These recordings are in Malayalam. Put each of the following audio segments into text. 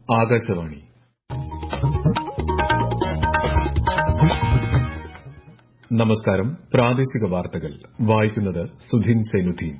ആകാശവാണി നമസ്കാരം പ്രാദേശിക വാർത്തകൾ വായിക്കുന്നത് സുധീൻ സൈനുദ്ദീൻ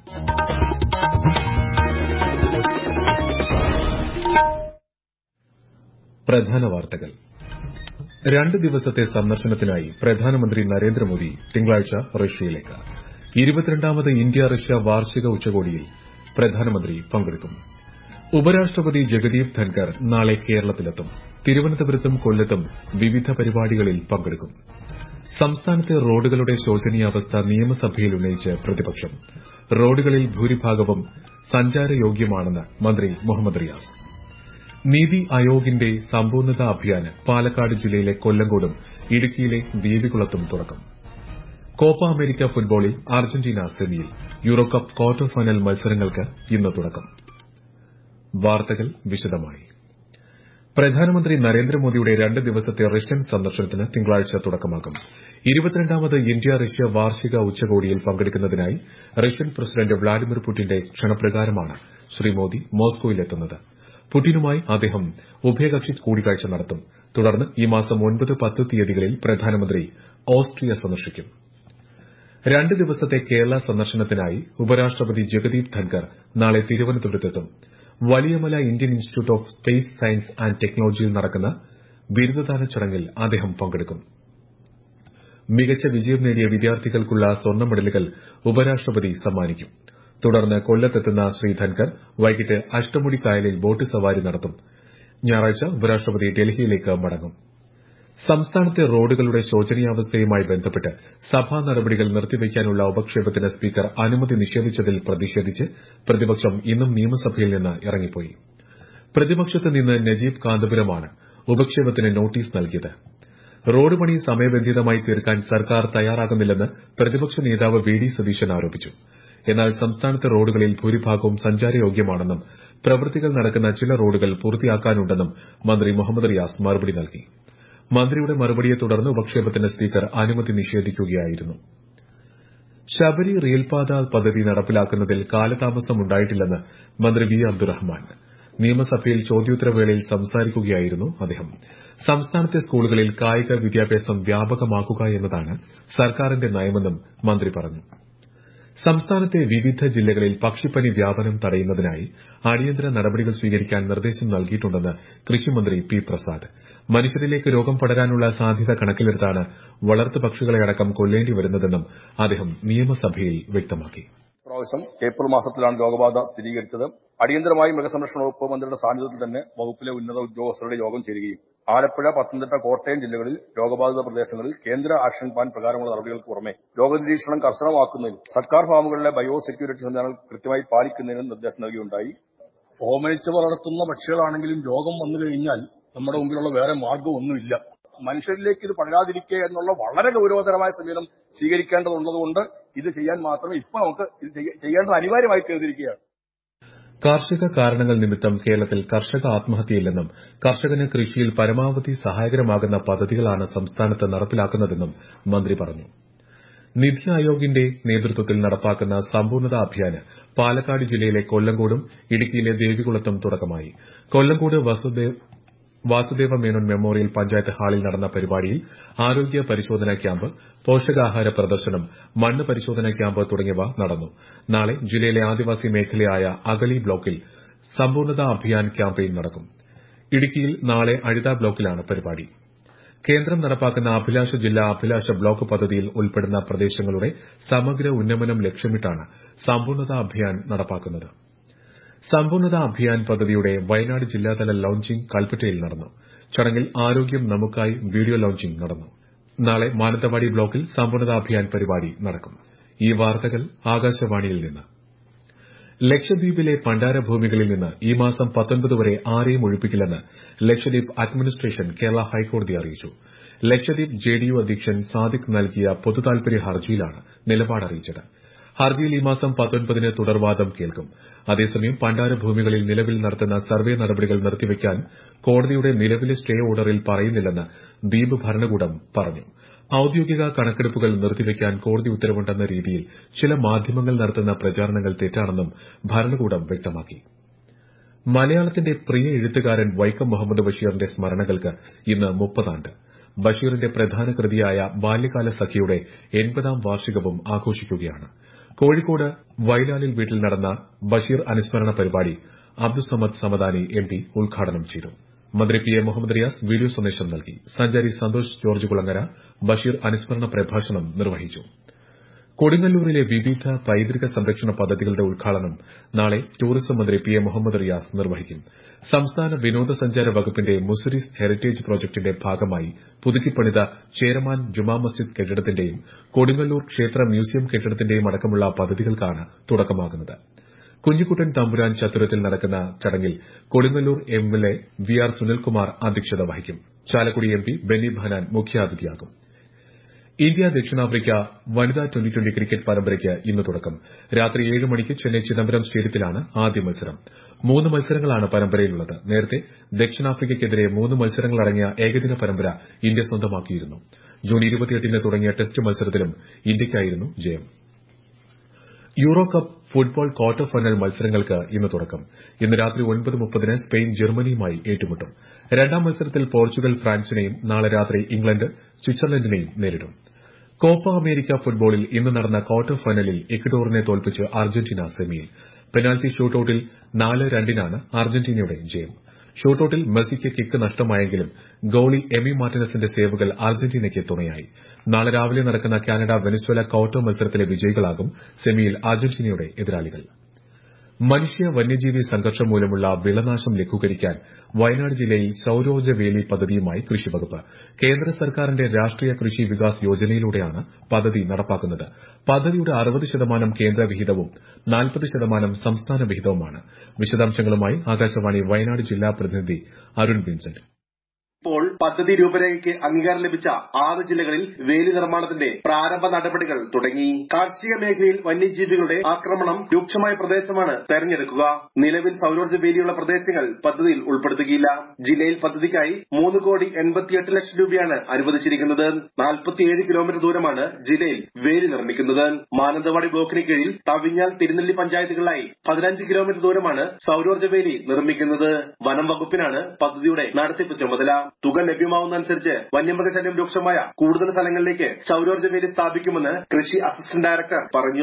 പ്രധാന വാർത്തകൾ രണ്ട് ദിവസത്തെ സന്ദർശനത്തിനായി പ്രധാനമന്ത്രി നരേന്ദ്രമോദി തിങ്കളാഴ്ച റഷ്യയിലേക്ക് ഇരുപത്തിരണ്ടാമത് ഇന്ത്യ റഷ്യ വാർഷിക ഉച്ചകോടിയിൽ പ്രധാനമന്ത്രി പങ്കെടുക്കും ഉപരാഷ്ട്രപതി ജഗദീപ് ധൻകർ നാളെ കേരളത്തിലെത്തും തിരുവനന്തപുരത്തും കൊല്ലത്തും വിവിധ പരിപാടികളിൽ പങ്കെടുക്കും സംസ്ഥാനത്തെ റോഡുകളുടെ ശോചനീയാവസ്ഥ നിയമസഭയിൽ ഉന്നയിച്ച് പ്രതിപക്ഷം റോഡുകളിൽ ഭൂരിഭാഗവും സഞ്ചാരയോഗ്യമാണെന്ന് മന്ത്രി മുഹമ്മദ് റിയാസ് നീതി ആയോഗിന്റെ സമ്പൂർണ്ണത അഭിയാന് പാലക്കാട് ജില്ലയിലെ കൊല്ലങ്കോടും ഇടുക്കിയിലെ ദേവികുളത്തും തുടക്കം കോപ്പ അമേരിക്ക ഫുട്ബോളിൽ അർജന്റീന സെമിയിൽ യൂറോകപ്പ് ക്വാർട്ടർ ഫൈനൽ മത്സരങ്ങൾക്ക് ഇന്ന് തുടക്കം വാർത്തകൾ വിശദമായി പ്രധാനമന്ത്രി നരേന്ദ്രമോദിയുടെ രണ്ട് ദിവസത്തെ റഷ്യൻ സന്ദർശനത്തിന് തിങ്കളാഴ്ച തുടക്കമാകും ഇരുപത്തിരണ്ടാമത് ഇന്ത്യ റഷ്യ വാർഷിക ഉച്ചകോടിയിൽ പങ്കെടുക്കുന്നതിനായി റഷ്യൻ പ്രസിഡന്റ് വ്ളാഡിമിർ പുടിന്റെ ക്ഷണപ്രകാരമാണ് ശ്രീ മോദി മോസ്കോയിലെത്തുന്നത് പുടിനുമായി അദ്ദേഹം ഉഭയകക്ഷി കൂടിക്കാഴ്ച നടത്തും തുടർന്ന് ഈ മാസം ഒൻപത് പത്ത് തീയതികളിൽ പ്രധാനമന്ത്രി ഓസ്ട്രിയ സന്ദർശിക്കും രണ്ട് ദിവസത്തെ കേരള സന്ദർശനത്തിനായി ഉപരാഷ്ട്രപതി ജഗദീപ് ധൻകർ നാളെ തിരുവനന്തപുരത്തെത്തും Valiyamala Indian institute of space science and ടെക്നോളജിയിൽ നടക്കുന്ന ബിരുദദാന ചടങ്ങിൽ അദ്ദേഹം പങ്കെടുക്കും മികച്ച വിജയം നേടിയ വിദ്യാർത്ഥികൾക്കുള്ള സ്വർണ്ണ മെഡലുകൾ ഉപരാഷ്ട്രപതി സമ്മാനിക്കും തുടർന്ന് കൊല്ലത്തെത്തുന്ന ശ്രീ ധൻകർ വൈകിട്ട് അഷ്ടമുടി കായലിൽ ബോട്ട് സവാരി നടത്തും ഞായറാഴ്ച ഉപരാഷ്ട്രപതി ഡൽഹിയിലേക്ക് മടങ്ങും സംസ്ഥാനത്തെ റോഡുകളുടെ ശോചനീയാവസ്ഥയുമായി ബന്ധപ്പെട്ട് സഭാ നടപടികൾ നിർത്തിവയ്ക്കാനുള്ള ഉപക്ഷേപത്തിന് സ്പീക്കർ അനുമതി നിഷേധിച്ചതിൽ പ്രതിഷേധിച്ച് പ്രതിപക്ഷം ഇന്നും നിയമസഭയിൽ നിന്ന് ഇറങ്ങിപ്പോയി പ്രതിപക്ഷത്ത് നിന്ന് നജീബ് കാന്തപുരമാണ് ഉപക്ഷേപത്തിന് നോട്ടീസ് നൽകിയത് റോഡ് പണി സമയബന്ധിതമായി തീർക്കാൻ സർക്കാർ തയ്യാറാകുന്നില്ലെന്ന് പ്രതിപക്ഷ നേതാവ് വി ഡി സതീശൻ ആരോപിച്ചു എന്നാൽ സംസ്ഥാനത്തെ റോഡുകളിൽ ഭൂരിഭാഗവും സഞ്ചാരയോഗ്യമാണെന്നും പ്രവൃത്തികൾ നടക്കുന്ന ചില റോഡുകൾ പൂർത്തിയാക്കാനുണ്ടെന്നും മന്ത്രി മുഹമ്മദ് റിയാസ് മറുപടി നൽകി മന്ത്രിയുടെ മറുപടിയെ തുടർന്ന് ഉപക്ഷേപത്തിന് സ്പീക്കർ അനുമതി നിഷേധിക്കുകയായിരുന്നു ശബരി റെയിൽപാത പദ്ധതി നടപ്പിലാക്കുന്നതിൽ കാലതാമസമുണ്ടായിട്ടില്ലെന്ന് മന്ത്രി വി അബ്ദുറഹ്മാൻ നിയമസഭയിൽ ചോദ്യോത്തരവേളയിൽ സംസാരിക്കുകയായിരുന്നു അദ്ദേഹം സംസ്ഥാനത്തെ സ്കൂളുകളിൽ കായിക വിദ്യാഭ്യാസം വ്യാപകമാക്കുക എന്നതാണ് സർക്കാരിന്റെ നയമെന്നും മന്ത്രി പറഞ്ഞു സംസ്ഥാനത്തെ വിവിധ ജില്ലകളിൽ പക്ഷിപ്പനി വ്യാപനം തടയുന്നതിനായി അടിയന്തര നടപടികൾ സ്വീകരിക്കാൻ നിർദ്ദേശം നൽകിയിട്ടുണ്ടെന്ന് കൃഷിമന്ത്രി പി പ്രസാദ് മനുഷ്യരിലേക്ക് രോഗം പടരാനുള്ള സാധ്യത കണക്കിലെടുത്താണ് വളർത്തു പക്ഷികളെയടക്കം കൊല്ലേണ്ടി വരുന്നതെന്നും അദ്ദേഹം നിയമസഭയിൽ വ്യക്തമാക്കി പ്രാവശ്യം ഏപ്രിൽ മാസത്തിലാണ് രോഗബാധ സ്ഥിരീകരിച്ചത് അടിയന്തരമായി മൃഗസംരക്ഷണ വകുപ്പ് മന്ത്രിയുടെ സാന്നിധ്യത്തിൽ തന്നെ വകുപ്പിലെ ഉന്നത ഉദ്യോഗസ്ഥരുടെ യോഗം ചേരുകയും ആലപ്പുഴ പത്തനംതിട്ട കോട്ടയം ജില്ലകളിൽ രോഗബാധിത പ്രദേശങ്ങളിൽ കേന്ദ്ര ആക്ഷൻ പ്ലാൻ പ്രകാരമുള്ള നടപടികൾക്ക് പുറമെ രോഗനിരീക്ഷണം കർശനമാക്കുന്നതിനും സർക്കാർ ഫാമുകളിലെ ബയോ സെക്യൂരിറ്റി സംവിധാനങ്ങൾ കൃത്യമായി പാലിക്കുന്നതിനും നിർദ്ദേശം നൽകിയുണ്ടായി ഓമനിച്ച് വളർത്തുന്ന പക്ഷികളാണെങ്കിലും രോഗം വന്നു കഴിഞ്ഞാൽ നമ്മുടെ മുമ്പിലുള്ള വേറെ മാർഗ്ഗമൊന്നുമില്ല മനുഷ്യരിലേക്ക് ഇത് പടരാതിരിക്കുക എന്നുള്ള വളരെ ഗൌരവതരമായ സമീപനം സ്വീകരിക്കേണ്ടതുള്ളതുകൊണ്ട് ഇത് ചെയ്യാൻ മാത്രമേ ഇപ്പൊ നമുക്ക് ഇത് ചെയ്യേണ്ടത് അനിവാര്യമായി തീർന്നിരിക്കുകയാണ് കാർഷിക കാരണങ്ങൾ നിമിത്തം കേരളത്തിൽ കർഷക ആത്മഹത്യയില്ലെന്നും കർഷകന് കൃഷിയിൽ പരമാവധി സഹായകരമാകുന്ന പദ്ധതികളാണ് സംസ്ഥാനത്ത് നടപ്പിലാക്കുന്നതെന്നും മന്ത്രി പറഞ്ഞു നിതി ആയോഗിന്റെ നേതൃത്വത്തിൽ നടപ്പാക്കുന്ന സമ്പൂർണ്ണത അഭിയാന് പാലക്കാട് ജില്ലയിലെ കൊല്ലങ്കോടും ഇടുക്കിയിലെ ദേവികുളത്തും തുടക്കമായി കൊല്ലങ്കോട് വാസുദേവ മേനോൻ മെമ്മോറിയൽ പഞ്ചായത്ത് ഹാളിൽ നടന്ന പരിപാടിയിൽ ആരോഗ്യ പരിശോധനാ ക്യാമ്പ് പോഷകാഹാര പ്രദർശനം മണ്ണ് പരിശോധനാ ക്യാമ്പ് തുടങ്ങിയവ നടന്നു നാളെ ജില്ലയിലെ ആദിവാസി മേഖലയായ അഗളി ബ്ലോക്കിൽ സമ്പൂർണ്ണത അഭിയാൻ ക്യാമ്പയിൻ നടക്കും ഇടുക്കിയിൽ നാളെ അഴിത ബ്ലോക്കിലാണ് പരിപാടി കേന്ദ്രം നടപ്പാക്കുന്ന അഭിലാഷ ജില്ലാ അഭിലാഷ ബ്ലോക്ക് പദ്ധതിയിൽ ഉൾപ്പെടുന്ന പ്രദേശങ്ങളുടെ സമഗ്ര ഉന്നമനം ലക്ഷ്യമിട്ടാണ് സമ്പൂർണ്ണത അഭിയാൻ നടപ്പാക്കുന്നത് സമ്പൂർണ്ണത അഭിയാൻ പദ്ധതിയുടെ വയനാട് ജില്ലാതല ലോഞ്ചിംഗ് കൽപ്പറ്റയിൽ നടന്നു ചടങ്ങിൽ ആരോഗ്യം നമുക്കായി വീഡിയോ ലോഞ്ചിംഗ് നടന്നു നാളെ മാനന്തവാടി ബ്ലോക്കിൽ സമ്പൂർണ്ണത അഭിയാൻ പരിപാടി നടക്കും ഈ വാർത്തകൾ ആകാശവാണിയിൽ നിന്ന് ലക്ഷദ്വീപിലെ പണ്ടാരഭൂമികളിൽ നിന്ന് ഈ മാസം പത്തൊൻപത് വരെ ആരെയും ഒഴിപ്പിക്കില്ലെന്ന് ലക്ഷദ്വീപ് അഡ്മിനിസ്ട്രേഷൻ കേരള ഹൈക്കോടതി അറിയിച്ചു ലക്ഷദ്വീപ് ജെഡിയു അധ്യക്ഷൻ സാദിഖ് നൽകിയ പൊതുതാൽപര്യ ഹർജിയിലാണ് നിലപാട് അറിയിച്ചത് ഹർജിയിൽ ഈ മാസം പത്തൊൻപതിന് തുടർവാദം കേൾക്കും അതേസമയം പണ്ടാരഭൂമികളിൽ നിലവിൽ നടത്തുന്ന സർവേ നടപടികൾ നിർത്തിവെക്കാൻ കോടതിയുടെ നിലവിലെ സ്റ്റേ ഓർഡറിൽ പറയുന്നില്ലെന്ന് ദ്വീപ് ഭരണകൂടം പറഞ്ഞു ഔദ്യോഗിക കണക്കെടുപ്പുകൾ നിർത്തിവെക്കാൻ കോടതി ഉത്തരവുണ്ടെന്ന രീതിയിൽ ചില മാധ്യമങ്ങൾ നടത്തുന്ന പ്രചാരണങ്ങൾ തെറ്റാണെന്നും ഭരണകൂടം വ്യക്തമാക്കി മലയാളത്തിന്റെ പ്രിയ എഴുത്തുകാരൻ വൈക്കം മുഹമ്മദ് ബഷീറിന്റെ സ്മരണകൾക്ക് ഇന്ന് മുപ്പതാണ്ട് ബഷീറിന്റെ പ്രധാന കൃതിയായ ബാല്യകാല സഖിയുടെ എൺപതാം വാർഷികവും ആഘോഷിക്കുകയാണ് കോഴിക്കോട് വൈലാലിൽ വീട്ടിൽ നടന്ന ബഷീർ അനുസ്മരണ പരിപാടി അബ്ദുസമദ് സമദാനി എം പി ഉദ്ഘാടനം ചെയ്തു മന്ത്രി P A Muhammad Riyas video സന്ദേശം നൽകി സഞ്ചാരി സന്തോഷ് ജോർജ് കുളങ്ങര ബഷീർ അനുസ്മരണ പ്രഭാഷണം നിർവഹിച്ചു കൊടുങ്ങല്ലൂരിലെ വിവിധ പൈതൃക സംരക്ഷണ പദ്ധതികളുടെ ഉദ്ഘാടനം നാളെ ടൂറിസം മന്ത്രി പി എ മുഹമ്മദ് റിയാസ് നിർവഹിക്കും സംസ്ഥാന വിനോദസഞ്ചാര വകുപ്പിന്റെ മുസിരിസ് ഹെറിറ്റേജ് പ്രോജക്ടിന്റെ ഭാഗമായി പുതുക്കിപ്പണിത ചേരമാൻ ജുമാ മസ്ജിദ് കെട്ടിടത്തിന്റെയും കൊടുങ്ങല്ലൂർ ക്ഷേത്ര മ്യൂസിയം കെട്ടിടത്തിന്റെയും അടക്കമുള്ള പദ്ധതികൾക്കാണ് തുടക്കമാകുന്നത് കുഞ്ഞിക്കുട്ടൻ തമ്പുരാൻ ചത്തുരത്തിൽ നടക്കുന്ന ചടങ്ങിൽ Kodungallur M L A V R Sunilkumar അധ്യക്ഷത വഹിക്കും ചാലക്കുടി എം പി ബെന്നി ബഹനാൻ മുഖ്യാതിഥിയാകും ഇന്ത്യ ദക്ഷിണാഫ്രിക്ക വനിതാ ട്വന്റി ട്വന്റി ക്രിക്കറ്റ് പരമ്പരയ്ക്ക് ഇന്ന് തുടക്കം രാത്രി ഏഴ് മണിക്ക് ചെന്നൈ ചിദംബരം സ്റ്റേഡിയത്തിലാണ് ആദ്യ മത്സരം മൂന്ന് മത്സരങ്ങളാണ് പരമ്പരയിലുള്ളത് നേരത്തെ ദക്ഷിണാഫ്രിക്കയ്ക്കെതിരെ മൂന്ന് മത്സരങ്ങളടങ്ങിയ ഏകദിന പരമ്പര ഇന്ത്യ സ്വന്തമാക്കിയിരുന്നു ജൂൺ ഇരുപത്തിയെട്ടിന് തുടങ്ങിയ ടെസ്റ്റ് മത്സരത്തിലും ഇന്ത്യയ്ക്കായിരുന്നു ജയം Euro Cup football quarter final മത്സരങ്ങൾക്ക് ഇന്ന് തുടക്കം ഇന്ന് രാത്രി ഒൻപത് മുപ്പതിന് സ്പെയിൻ ജർമ്മനിയുമായി ഏറ്റുമുട്ടും രണ്ടാം മത്സരത്തിൽ പോർച്ചുഗൽ ഫ്രാൻസിനെയും നാളെ രാത്രി ഇംഗ്ലണ്ട് സ്വിറ്റ്സർലൻഡിനെയും നേരിടും കോപ്പ അമേരിക്ക ഫുട്ബോളിൽ ഇന്ന് നടന്ന ക്വാർട്ടർ ഫൈനലിൽ ഇക്വഡോറിനെ തോൽപ്പിച്ച് അർജന്റീന സെമിയിൽ പെനാൽറ്റി ഷൂട്ടൌട്ടിൽ നാല് രണ്ടിനാണ് അർജന്റീനയുടെ ജയം ഷൂട്ടൌട്ടിൽ മെസ്സിക്ക് കിക്ക് നഷ്ടമായെങ്കിലും ഗോളി എമി മാർട്ടിനസിന്റെ സേവുകൾ അർജന്റീനയ്ക്ക് തുണയായി നാളെ രാവിലെ നടക്കുന്ന കാനഡ വെനസ്വേല ക്വാർട്ടർ മത്സരത്തിലെ വിജയികളാകും സെമിയിൽ അർജന്റീനയുടെ എതിരാളികൾ മനുഷ്യ വന്യജീവി സംഘർഷം മൂലമുള്ള വിളനാശം ലഘൂകരിക്കാൻ വയനാട് ജില്ലയിൽ സൌരോർജ്ജ വേലി പദ്ധതിയുമായി കൃഷിവകുപ്പ് കേന്ദ്ര സർക്കാരിന്റെ രാഷ്ട്രീയ കൃഷി വികാസ് യോജനയിലൂടെയാണ് പദ്ധതി നടപ്പാക്കുന്നത് പദ്ധതിയുടെ അറുപത് ശതമാനം കേന്ദ്ര വിഹിതവും നാൽപ്പത് ശതമാനം സംസ്ഥാന വിഹിതവുമാണ് വിശദാംശങ്ങളുമായി ആകാശവാണി വയനാട് ജില്ലാ പ്രതിനിധി അരുൺ വിൻസെന്റ് ഇപ്പോൾ പദ്ധതി രൂപരേഖയ്ക്ക് അംഗീകാരം ലഭിച്ച ആറ് ജില്ലകളിൽ വേലി നിർമ്മാണത്തിന്റെ പ്രാരംഭ നടപടികൾ തുടങ്ങി കാർഷിക മേഖലയിൽ വന്യജീവികളുടെ ആക്രമണം രൂക്ഷമായ പ്രദേശമാണ് തെരഞ്ഞെടുക്കുക നിലവിൽ സൌരോർജ്ജ വേലിയുള്ള പ്രദേശങ്ങൾ പദ്ധതിയിൽ ഉൾപ്പെടുത്തുകയില്ല ജില്ലയിൽ പദ്ധതിക്കായി മൂന്ന് കോടി എൺപത്തിയെട്ട് ലക്ഷം രൂപയാണ് അനുവദിച്ചിരിക്കുന്നത് നാൽപ്പത്തിയേഴ് കിലോമീറ്റർ ദൂരമാണ് ജില്ലയിൽ വേലി നിർമ്മിക്കുന്നത് മാനന്തവാടി ബ്ലോക്കിന് കീഴിൽ തവിഞ്ഞാൽ തിരുനെല്ലി പഞ്ചായത്തുകളിലായി പതിനഞ്ച് കിലോമീറ്റർ ദൂരമാണ് സൌരോർജ്ജ വേലി നിർമ്മിക്കുന്നത് വനം വകുപ്പിനാണ് പദ്ധതിയുടെ നടത്തിപ്പ് ചുമതല തുക ലഭ്യമാവുന്നതനുസരിച്ച് വന്യമൃഗശല്യം രൂക്ഷമായ കൂടുതൽ സ്ഥലങ്ങളിലേക്ക് സൌരോർജ്ജ വേലി സ്ഥാപിക്കുമെന്ന് കൃഷി അസിസ്റ്റന്റ് ഡയറക്ടർ പറഞ്ഞു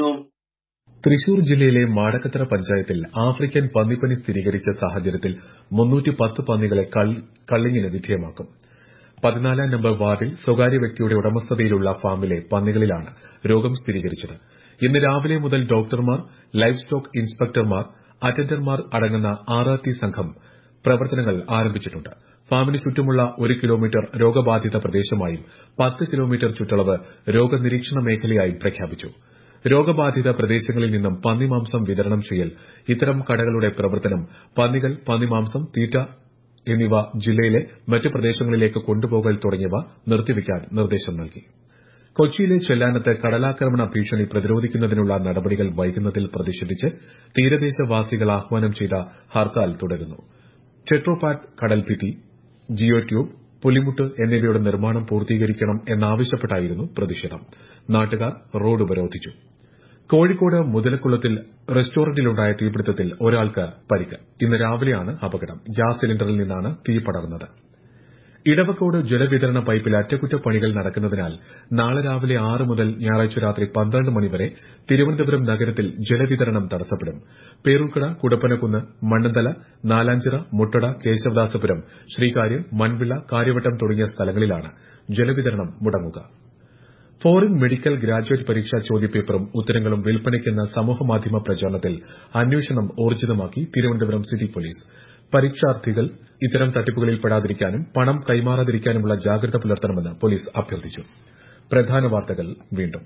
തൃശൂർ ജില്ലയിലെ മാടക്കത്തറ പഞ്ചായത്തിൽ ആഫ്രിക്കൻ പന്നിപ്പനി സ്ഥിരീകരിച്ച സാഹചര്യത്തിൽ മുന്നൂറ്റി പത്ത് പന്നികളെ കള്ളിങ്ങിന് വിധേയമാക്കും പതിനാലാം നമ്പർ വാർഡിൽ സ്വകാര്യ വ്യക്തിയുടെ ഉടമസ്ഥതയിലുള്ള ഫാമിലെ പന്നികളിലാണ് രോഗം സ്ഥിരീകരിച്ചത് ഇന്ന് രാവിലെ മുതൽ ഡോക്ടർമാർ ലൈഫ് സ്റ്റോക്ക് ഇൻസ്പെക്ടർമാർ അറ്റൻഡർമാർ അടങ്ങുന്ന ആർ ആർ ടി സംഘം പ്രവർത്തനങ്ങൾ ആരംഭിച്ചിട്ടുണ്ട് ഫാമിന് ചുറ്റുമുള്ള ഒരു കിലോമീറ്റർ രോഗബാധിത പ്രദേശമായും പത്ത് കിലോമീറ്റർ ചുറ്റളവ് രോഗനിരീക്ഷണ മേഖലയായും പ്രഖ്യാപിച്ചു രോഗബാധിത പ്രദേശങ്ങളിൽ നിന്നും പന്നിമാംസം വിതരണം ചെയ്യൽ ഇത്തരം കടകളുടെ പ്രവർത്തനം പന്നികൾ പന്നിമാംസം തീറ്റ എന്നിവ ജില്ലയിലെ മറ്റ് പ്രദേശങ്ങളിലേക്ക് കൊണ്ടുപോകൽ തുടങ്ങിയവ നിർത്തിവെക്കാൻ നിർദ്ദേശം നൽകി കൊച്ചിയിലെ ചെല്ലാനത്ത് കടലാക്രമണ ഭീഷണി പ്രതിരോധിക്കുന്നതിനുള്ള നടപടികൾ വൈകുന്നതിൽ പ്രതിഷേധിച്ച് തീരദേശവാസികൾ ആഹ്വാനം ചെയ്ത ഹർത്താൽ തുടരുന്നു ടെട്രോപാറ്റ് കടൽഭിത്തി ജിയോ ട്യൂബ് പുലിമുട്ട് എന്നിവയുടെ നിർമ്മാണം പൂർത്തീകരിക്കണം എന്നാവശ്യപ്പെട്ടായിരുന്നു പ്രതിഷേധം നാട്ടുകാർ റോഡ് ഉപരോധിച്ചു കോഴിക്കോട് മുതലക്കുളത്തിൽ റെസ്റ്റോറന്റിലുണ്ടായ തീപിടുത്തത്തിൽ ഒരാൾക്ക് പരിക്ക് ഇന്ന് രാവിലെയാണ് അപകടം ഗ്യാസ് സിലിണ്ടറിൽ നിന്നാണ് തീ പടർന്നത് ഇടവക്കോട് ജലവിതരണ പൈപ്പിൽ അറ്റകുറ്റപ്പണികൾ നടക്കുന്നതിനാൽ നാളെ രാവിലെ ആറ് മുതൽ ഞായറാഴ്ച രാത്രി പന്ത്രണ്ട് മണിവരെ തിരുവനന്തപുരം നഗരത്തിൽ ജലവിതരണം തടസ്സപ്പെടും പേരൂർക്കട കുടപ്പനക്കുന്ന് മണ്ണന്തല നാലാഞ്ചിറ മുട്ടട കേശവദാസപുരം ശ്രീകാര്യം മൺവിള കാര്യവട്ടം തുടങ്ങിയ സ്ഥലങ്ങളിലാണ് ജലവിതരണം മുടങ്ങുക ഫോറിൻ മെഡിക്കൽ ഗ്രാജുവേറ്റ് പരീക്ഷാ ചോദ്യപേപ്പറും ഉത്തരങ്ങളും വിൽപ്പനയ്ക്കെന്ന സമൂഹമാധ്യമ പ്രചാരണത്തിൽ അന്വേഷണം ഊർജിതമാക്കി തിരുവനന്തപുരം സിറ്റി പോലീസ് പരീക്ഷാർത്ഥികൾ ഇത്തരം തട്ടിപ്പുകളിൽ പെടാതിരിക്കാനും പണം കൈമാറാതിരിക്കാനുമുള്ള ജാഗ്രത പുലർത്തണമെന്ന് പോലീസ് അഭ്യർത്ഥിച്ചു പ്രധാന വാർത്തകൾ വീണ്ടും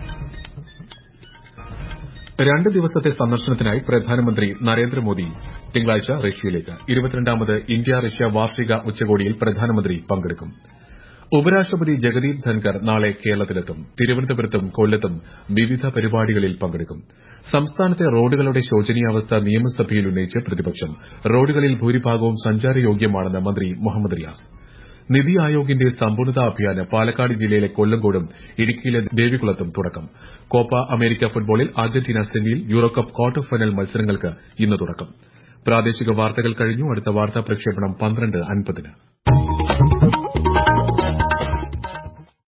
രണ്ട് ദിവസത്തെ സന്ദർശനത്തിനായി പ്രധാനമന്ത്രി നരേന്ദ്രമോദി തിങ്കളാഴ്ച റഷ്യയിലേക്ക് ഇരുപത്തിരണ്ടാമത് ഇന്ത്യ റഷ്യ വാർഷിക ഉച്ചകോടിയിൽ പ്രധാനമന്ത്രി പങ്കെടുക്കും ഉപരാഷ്ട്രപതി ജഗദീപ് ധൻകർ നാളെ കേരളത്തിലെത്തും തിരുവനന്തപുരത്തും കൊല്ലത്തും വിവിധ പരിപാടികളിൽ പങ്കെടുക്കും സംസ്ഥാനത്തെ റോഡുകളുടെ ശോചനീയാവസ്ഥ നിയമസഭയിൽ ഉന്നയിച്ച് പ്രതിപക്ഷം റോഡുകളിൽ ഭൂരിഭാഗവും സഞ്ചാരയോഗ്യമാണെന്ന് മന്ത്രി മുഹമ്മദ് റിയാസ് നിതി ആയോഗിന്റെ സമ്പൂർണത അഭിയാന് പാലക്കാട് ജില്ലയിലെ കൊല്ലങ്കോടും ഇടുക്കിയിലെ ദേവികുളത്തും തുടക്കം കോപ്പ അമേരിക്ക ഫുട്ബോളിൽ അർജന്റീന സെമിയിൽ യൂറോകപ്പ് ക്വാർട്ടർ ഫൈനൽ മത്സരങ്ങൾക്ക് ഇന്ന് തുടക്കം പ്രാദേശിക വാർത്തകൾ കഴിഞ്ഞു അടുത്ത വാർത്താ പ്രക്ഷേപണം പന്ത്രണ്ട് അൻപതിന്